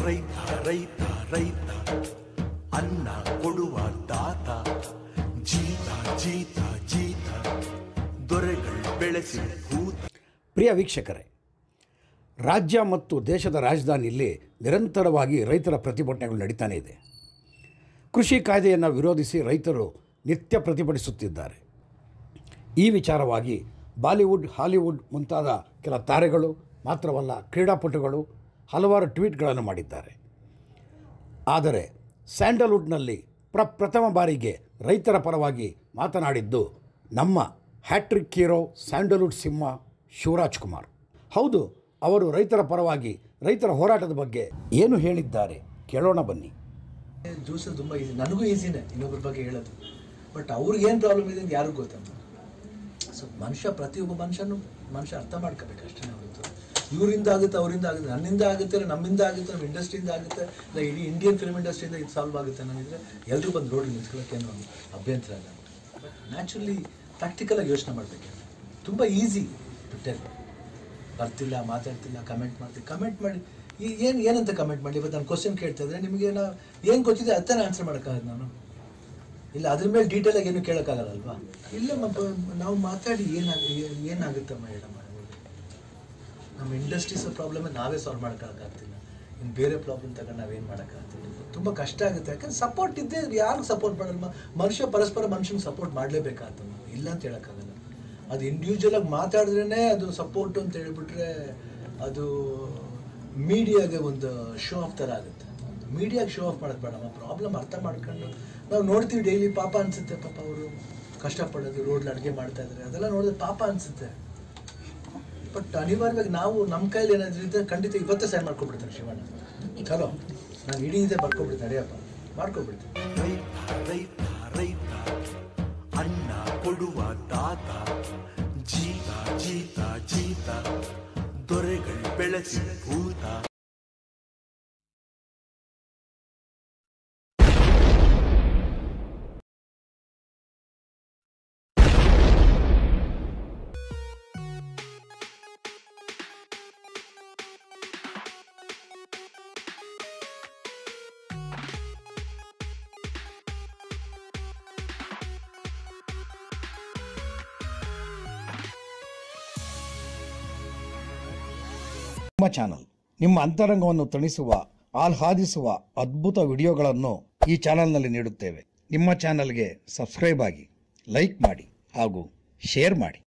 ರೈತ ರೈತ ರೈತ ಅನ್ನ ಕೊಡುವ ದಾತ ಜೀತ ಜೀತ ಜೀತ ದೊರೆಗಳು ಬೆಳೆಸಿ ಭೂತ ಪ್ರಿಯ ವೀಕ್ಷಕರೇ ರಾಜ್ಯ ಮತ್ತು ದೇಶದ ರಾಜಧಾನಿಯಲ್ಲಿ ನಿರಂತರವಾಗಿ ರೈತರ ಪ್ರತಿಭಟನೆಗಳು ನಡೀತಾನೇ ಇದೆ ಕೃಷಿ ಕಾಯ್ದೆಯನ್ನು ವಿರೋಧಿಸಿ ರೈತರು ನಿತ್ಯ ಪ್ರತಿಭಟಿಸುತ್ತಿದ್ದಾರೆ ಈ ವಿಚಾರವಾಗಿ ಬಾಲಿವುಡ್ ಹಾಲಿವುಡ್ ಮುಂತಾದ ಕೆಲ ತಾರೆಗಳು ಮಾತ್ರವಲ್ಲ ಕ್ರೀಡಾಪಟುಗಳು ಹಲವಾರು ಟ್ವೀಟ್ಗಳನ್ನು ಮಾಡಿದ್ದಾರೆ ಆದರೆ ಸ್ಯಾಂಡಲ್ವುಡ್ನಲ್ಲಿ ಪ್ರಪ್ರಥಮ ಬಾರಿಗೆ ರೈತರ ಪರವಾಗಿ ಮಾತನಾಡಿದ್ದು ನಮ್ಮ ಹ್ಯಾಟ್ರಿಕ್ ಹೀರೋ ಸ್ಯಾಂಡಲ್ವುಡ್ ಸಿಂಹ ಶಿವರಾಜ್ ಕುಮಾರ್ ಹೌದು ಅವರು ರೈತರ ಪರವಾಗಿ ರೈತರ ಹೋರಾಟದ ಬಗ್ಗೆ ಏನು ಹೇಳಿದ್ದಾರೆ ಕೇಳೋಣ ಬನ್ನಿ ಜ್ಯೂಸ್ ತುಂಬ ಈಸಿ ನನಗೂ ಈಸಿನೇ ಇನ್ನೊಬ್ಬರ ಬಗ್ಗೆ ಹೇಳೋದು ಬಟ್ ಅವ್ರಿಗೆ ಏನು ಪ್ರಾಬ್ಲಮ್ ಇದೆ ಅಂತ ಯಾರಿಗೂ ಗೊತ್ತಂತ ಸೊ ಮನುಷ್ಯ ಪ್ರತಿಯೊಬ್ಬ ಮನುಷ್ಯನು ಮನುಷ್ಯ ಅರ್ಥ ಮಾಡ್ಕೋಬೇಕು ಅಷ್ಟೇ ಹೊರತು ಇವರಿಂದ ಆಗುತ್ತೆ ಅವರಿಂದ ಆಗುತ್ತೆ ನನ್ನಿಂದ ಆಗುತ್ತೆ ಇಲ್ಲ ನಮ್ಮಿಂದ ಆಗುತ್ತೆ ನಮ್ಮ ಇಂಡಸ್ಟ್ರಿಯಿಂದ ಆಗುತ್ತೆ ಇಲ್ಲ ಇಡೀ ಇಂಡಿಯನ್ ಫಿಲ್ಮ್ ಇಂಡಸ್ಟ್ರಿಯಿಂದ ಇದು ಸಾಲ್ವ್ ಆಗುತ್ತೆ ಅನ್ನೋದಿದ್ರೆ ಎಲ್ಲರೂ ಬಂದು ರೋಡ್ ನಿಂತ್ಕೊಳ್ಳೋಕ್ಕೇನು ಅಭ್ಯಂತರ ಇಲ್ಲ ಬಟ್ ನ್ಯಾಚುರಲಿ ಪ್ರಾಕ್ಟಿಕಲಾಗಿ ಯೋಚನೆ ಮಾಡಬೇಕು ತುಂಬ ಈಸಿ ಟೆಲ್ ಬರ್ತಿಲ್ಲ ಮಾತಾಡ್ತಿಲ್ಲ ಕಮೆಂಟ್ ಮಾಡ್ತೀವಿ ಕಮೆಂಟ್ ಮಾಡಿ ಈ ಏನು ಏನಂತ ಕಮೆಂಟ್ ಮಾಡಿ ಇವತ್ತು ನಾನು ಕ್ವಶನ್ ಕೇಳ್ತಾ ಇದ್ರೆ ನಿಮಗೆ ಏನು ಗೊತ್ತಿದೆ ಅದನ್ನ ಆನ್ಸರ್ ಮಾಡೋಕ್ಕಾಗದು ನಾನು ಇಲ್ಲ ಅದ್ರ ಮೇಲೆ ಡೀಟೇಲ್ ಆಗಿ ಏನು ಕೇಳೋಕ್ಕಾಗಲ್ಲ ಅಲ್ವಾ ಇಲ್ಲ ಮ- ನಾವು ಮಾತಾಡಿ ಏನಾಗ ಏನಾಗುತ್ತಮ್ಮ ಹೇಳಮ್ಮ ನಮ್ಮ ಇಂಡಸ್ಟ್ರೀಸ್ ಪ್ರಾಬ್ಲಮ್ ನಾವೇ ಸಾಲ್ವ್ ಮಾಡೋಕ್ಕಾಗ್ತಿಲ್ಲ ಇನ್ನು ಬೇರೆ ಪ್ರಾಬ್ಲಮ್ ತಗೊಂಡು ನಾವೇನು ಮಾಡೋಕ್ಕಾಗ್ತಿಲ್ಲ ತುಂಬ ಕಷ್ಟ ಆಗುತ್ತೆ ಯಾಕಂದ್ರೆ ಸಪೋರ್ಟ್ ಇದ್ದೇ ಯಾರಿಗೆ ಸಪೋರ್ಟ್ ಮಾಡಲ್ಲ ಮನುಷ್ಯ ಪರಸ್ಪರ ಮನುಷ್ಯನಿಗೆ ಸಪೋರ್ಟ್ ಮಾಡಲೇಬೇಕಾಗ್ತಮ್ಮ ಇಲ್ಲ ಅಂತ ಹೇಳೋಕ್ಕಾಗಲ್ಲ ಅದು ಇಂಡಿವಿಜುವಲ್ ಆಗಿ ಮಾತಾಡಿದ್ರೇ ಅದು ಸಪೋರ್ಟ್ ಅಂತ ಹೇಳ್ಬಿಟ್ರೆ ಅದು ಮೀಡಿಯಾಗೆ ಒಂದು ಶೋ ಆಫ್ ಥರ ಆಗುತ್ತೆ ಮೀಡಿಯಾಗೆ ಶೋ ಆಫ್ ಮಾಡೋದು ಬೇಡಮ್ಮ ಪ್ರಾಬ್ಲಮ್ ಅರ್ಥ ಮಾಡ್ಕೊಂಡು ನಾವು ನೋಡ್ತೀವಿ ಡೈಲಿ ಪಾಪ ಅನಿಸುತ್ತೆ ಪಾಪ ಅವರು ಕಷ್ಟಪಡೋದು ರೋಡ್ಲಿ ಅಡುಗೆ ಮಾಡ್ತಾ ಇದ್ದಾರೆ ಅದೆಲ್ಲ ನೋಡಿದ್ರೆ ಪಾಪ ಅನಿಸುತ್ತೆ ಬಟ್ ಅನಿವಾರ್ಯವಾಗಿ ನಾವು ನಮ್ಮ ಕೈಲಿ ಏನಾದ್ರು ಇದ್ರೆ ಖಂಡಿತ ಇವತ್ತೇ ಸೈನ್ ಮಾಡ್ಕೊಬಿಡ್ತಾರೆ ಶಿವಣ್ಣ ಚಲೋ ನಾನು ಇಡೀ ಇದೆ ಬರ್ಕೊಬಿಡ್ತೀನಿ ನಡೆಯಪ್ಪ ಮಾಡ್ಕೊಬಿಡ್ತೀನಿ ರೈತ ರೈತ ರೈತ ಅನ್ನ ಕೊಡುವ ದಾತ ಜೀತ ಜೀತ ಜೀತ ದೊರೆಗಳು ಬೆಳೆಸಿ ಭೂತ ನಿಮ್ಮ ಚಾನಲ್ ನಿಮ್ಮ ಅಂತರಂಗವನ್ನು ತಣಿಸುವ ಆಹ್ಲಾದಿಸುವ ಅದ್ಭುತ ವಿಡಿಯೋಗಳನ್ನು ಈ ಚಾನಲ್ನಲ್ಲಿ ನೀಡುತ್ತೇವೆ ನಿಮ್ಮ ಚಾನಲ್ಗೆ ಸಬ್ಸ್ಕ್ರೈಬ್ ಆಗಿ ಲೈಕ್ ಮಾಡಿ ಹಾಗೂ ಶೇರ್ ಮಾಡಿ